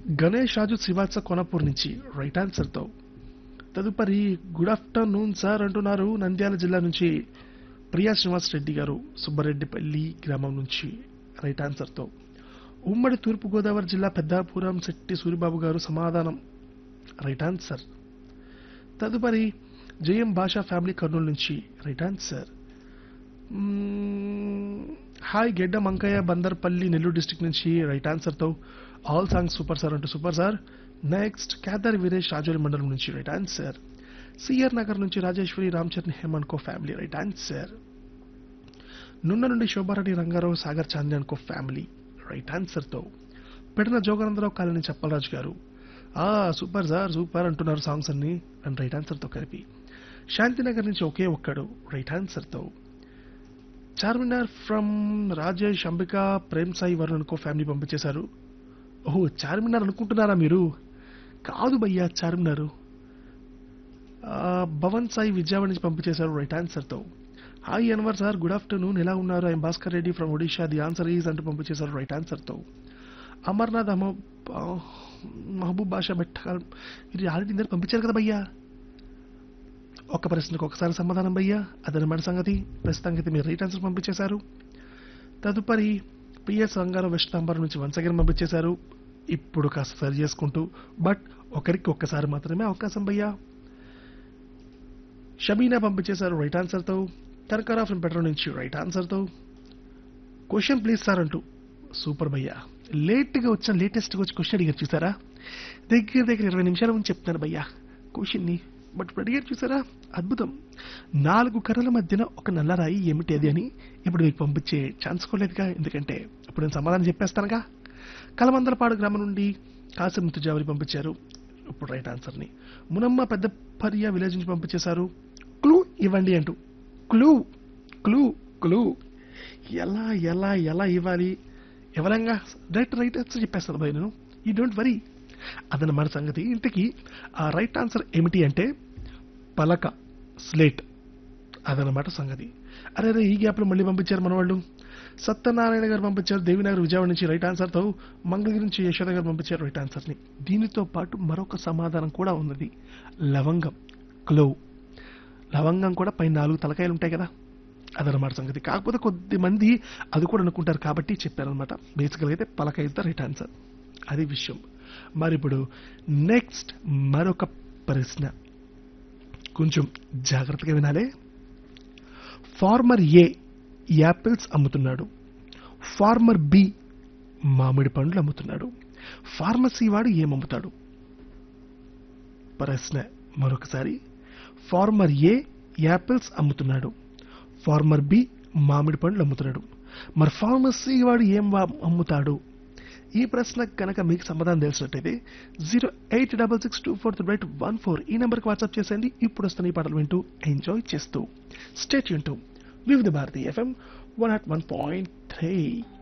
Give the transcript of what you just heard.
గణేష్ రాజు శివాత్స కొనపూర్ నుంచి రైట్ ఆన్సర్తో తదుపరి గుడ్ ఆఫ్టర్నూన్ సార్ అంటున్నారు నంద్యాల జిల్లా నుంచి ప్రియా శ్రీనివాస్ రెడ్డి గారు సుబ్బారెడ్డిపల్లి గ్రామం నుంచి రైట్ ఆన్సర్తో ఉమ్మడి తూర్పుగోదావరి జిల్లా పెద్దాపురం శెట్టి సూరిబాబు గారు సమాధానం రైట్ ఆన్సర్ తదుపరి జయం భాషా ఫ్యామిలీ కర్నూలు నుంచి రైట్ ఆన్సర్ మ్మ్, హాయ్ గెడ్డ మంకయ్య బందర్పల్లి నెల్లూరు డిస్టిక్ నుంచి రైట్ ఆన్సర్తో ఆల్ సాంగ్స్ సూపర్ సార్ అంటూ super sir next Kedar Veeresh Rajoli మండలం నుంచి రైట్ ఆన్సర్ సిఆర్ నగర్ నుంచి Rajeshwari Ramcharan Hemanth co family right answer Nunna నుండి శోభారెడ్డి రంగారావు సాగర్ చాంద్రి అనుకో ఫ్యామిలీ రైట్ ఆన్సర్తో పెడిన జోగానందరావు కాలనీ చెప్పలరాజు గారు ఆ సూపర్ సార్ సూపర్ అంటున్నారు సాంగ్స్ అన్ని అండ్ రైట్ ఆన్సర్తో కలిపి శాంతినగర్ నుంచి ఒకే ఒక్కడు రైట్ ఆన్సర్తో చార్మినార్ ఫ్రమ్ రాజేష్ అంబిక ప్రేమ్ సాయి వరుణ్ అనుకో ఫ్యామిలీ పంపించేశారు ఓహో చార్మినార్ అనుకుంటున్నారా మీరు కాదు భయ్యా చార్మినారు ఆ, భవన్ సాయి విజయవాడ నుంచి పంపించేశారు రైట్ ఆన్సర్తో hi Anwar sir good afternoon ఎలా ఉన్నారు I'm Bhaskar Reddy from Odisha the answer is అంటూ పంపించేశారు రైట్ ఆన్సర్తో అమర్నాథ్ అమ మహబూబ్ బాషా బెట్ట ఇది ఆల్రెడీ ఇందరు పంపించారు కదా భయ్యా ఒక ప్రశ్నకు ఒకసారి సమాధానం భయ్యా అదనమాట సంగతి ప్రస్తుతానికి మీరు రైట్ ఆన్సర్ పంపించేశారు తదుపరి పిఎస్ రంగారావు వెస్ట్ నంబర్ నుంచి వన్స్ అగైన్ పంపించేశారు ఇప్పుడు కాస్త సరి చేసుకుంటూ బట్ ఒకరికి ఒక్కసారి మాత్రమే అవకాశం భయ్యా షబీనా పంపించేశారు రైట్ ఆన్సర్తో కనకరా ఫ్రమ్ పెట్రోల్ నుంచి రైట్ ఆన్సర్తో క్వశ్చన్ ప్లీజ్ సార్ అంటూ సూపర్ భయ్యా లేట్గా వచ్చిన లేటెస్ట్గా వచ్చి క్వశ్చన్ అడిగారు చూసారా దగ్గర దగ్గర ఇరవై నిమిషాల ముందు చెప్తాను భయ్యా క్వశ్చన్ని బట్ ఇప్పుడు అడిగారు చూసారా అద్భుతం నాలుగు కర్రల మధ్యన ఒక నల్లరాయి ఏమిటి అది అని ఇప్పుడు మీకు పంపించే ఛాన్స్ కోలేదుగా ఎందుకంటే ఇప్పుడు నేను సమాధానం చెప్పేస్తానుగా కలమందలపాడు గ్రామం నుండి కాసిం ముత్తుజావరి పంపించారు ఇప్పుడు రైట్ ఆన్సర్ని మునమ్మ పెద్ద పరియా విలేజ్ నుంచి పంపించేశారు క్లూ ఇవ్వండి అంటూ క్లూ క్లూ క్లూ ఎలా ఎలా ఎలా ఇవ్వాలి ఎవరంగా రైట్ రైట్ ఆన్సర్ చెప్పేస్తాను భయ నేను ఈ డోంట్ వరీ అదనమాట సంగతి ఇంతకీ ఆ రైట్ ఆన్సర్ ఏమిటి అంటే పలక స్లేట్ అదనమాట సంగతి అరే అరే ఈ గ్యాప్లో మళ్ళీ పంపించారు మన వాళ్ళు సత్యనారాయణ గారు పంపించారు దేవినగర్ విజయవాడ నుంచి రైట్ ఆన్సర్తో మంగళగిరి నుంచి యశోద గారు పంపించారు రైట్ ఆన్సర్ని దీనితో పాటు మరొక సమాధానం కూడా ఉన్నది లవంగం క్లో లవంగం కూడా పైన నాలుగు తలకాయలు ఉంటాయి కదా అదనమాట సంగతి కాకపోతే కొద్ది మంది అది కూడా అనుకుంటారు కాబట్టి చెప్పారనమాట బేసికల్గా అయితే పలక ఇస్ ద రైట్ ఆన్సర్ అది విషయం మరి ఇప్పుడు నెక్స్ట్ మరొక ప్రశ్న కొంచెం జాగ్రత్తగా వినాలే ఫార్మర్ ఏ యాపిల్స్ అమ్ముతున్నాడు ఫార్మర్ బి మామిడి పండ్లు అమ్ముతున్నాడు ఫార్మసీ వాడు ఏమమ్ముతాడు ప్రశ్న మరొకసారి ఫార్మర్ ఏ యాపిల్స్ అమ్ముతున్నాడు ఫార్మర్ బి మామిడి పండ్లు అమ్ముతున్నాడు మరి ఫార్మసీ వాడు ఏం వా- అమ్ముతాడు ఈ ప్రశ్న కనుక మీకు సమాధానం తెలిసినట్టయితే zero eight double six two four three one four ఈ నెంబర్కి వాట్సాప్ చేసేయండి ఇప్పుడు వస్తున్న ఈ పాటలు వింటూ ఎంజాయ్ చేస్తూ స్టేట్ యూన్ Vividh Bharati FM one at one point three